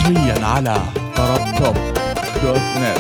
حصريا على طربطب دوت نت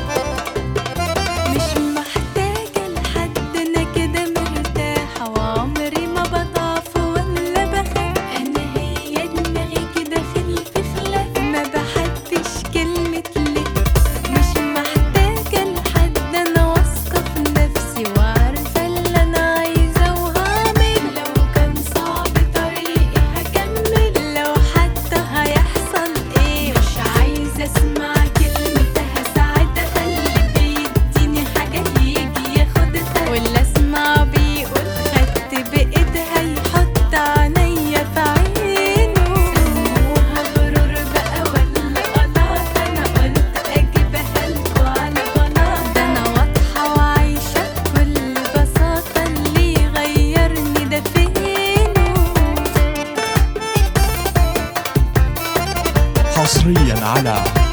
مش محتاجة لحد أنا كده مرتاحة وعمري ما بضعف ولا بخاف أنا هي دماغي كده خلف خلاف ما بحبش كلمة ليه مش محتاجة لحد أنا واثقة في نفسي وعارفة اللي أنا عايزة وهعمل لو كان صعب طريقي هكمل لو حتى هيحصل إيه مش عايزة أسمع كلمة هساعدها قلبي يديني حاجة يجي ياخدها ولا أسمع بيقول خدت بإيدها يحط عينيا في عينه سموها غرور بقى ولا قناعة أنا قلت أجيبها لكوا على قناعة ده أنا واضحة وعايشة بكل بساطة اللي يغيرني ده فينه حصريا على